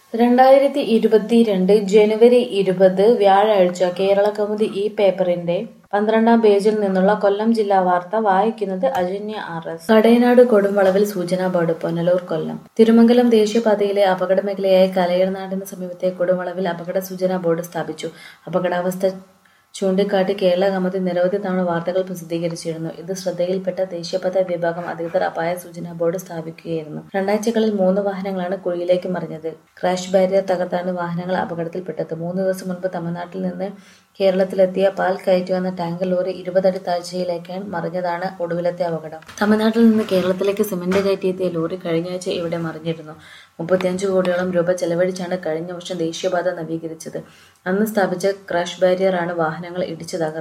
രണ്ടായിരത്തി ഇരുപത്തിരണ്ട് ജനുവരി ഇരുപത് വ്യാഴാഴ്ച കേരളകൗമുദി ഈ പേപ്പറിന്റെ പന്ത്രണ്ടാം പേജിൽ നിന്നുള്ള കൊല്ലം ജില്ലാ വാർത്ത വായിക്കുന്നത് അജന്യ ആർ എസ്. കടയനാട് കൊടുംവളവിൽ സൂചനാ ബോർഡ് പുനലൂർ കൊല്ലം തിരുമംഗലം ദേശീയപാതയിലെ അപകടമേഖലയായ കലയർനാടിന് സമീപത്തെ കൊടുംവളവിൽ അപകട സൂചനാ ബോർഡ് സ്ഥാപിച്ചു. അപകടാവസ്ഥ ചൂണ്ടിക്കാട്ടി കേരള കൗമുദി നിരവധി തവണ വാർത്തകൾ പ്രസിദ്ധീകരിച്ചിരുന്നു. ഇത് ശ്രദ്ധയിൽപ്പെട്ട ദേശീയപാതാ വിഭാഗം അധികൃതർ അപായ സൂചനാ ബോർഡ് സ്ഥാപിക്കുകയായിരുന്നു. രണ്ടാഴ്ചകളിൽ മൂന്ന് വാഹനങ്ങളാണ് കുഴിയിലേക്ക് മറിഞ്ഞത്. ക്രാഷ് ബാരിയർ തകർത്താണ് വാഹനങ്ങൾ അപകടത്തിൽപ്പെട്ടത്. മൂന്ന് ദിവസം മുൻപ് തമിഴ്നാട്ടിൽ നിന്ന് കേരളത്തിലെത്തിയ പാൽ കയറ്റി വന്ന ടാങ്കർ ലോറി ഇരുപതടി താഴ്ചയിലേക്ക് മറിഞ്ഞതാണ് ഒടുവിലത്തെ അപകടം. തമിഴ്നാട്ടിൽ നിന്ന് കേരളത്തിലേക്ക് സിമന്റ് കയറ്റിയെത്തിയ ലോറി കഴിഞ്ഞയാഴ്ച ഇവിടെ മറിഞ്ഞിരുന്നു. മുപ്പത്തിയഞ്ച് കോടിയോളം രൂപ ചെലവഴിച്ചാണ് കഴിഞ്ഞ വർഷം ദേശീയപാത നവീകരിച്ചത്. അന്ന് സ്ഥാപിച്ച ക്രാഷ് ബാരിയറാണ് വാഹനങ്ങൾ ഇടിച്ച് തകർത്തത്.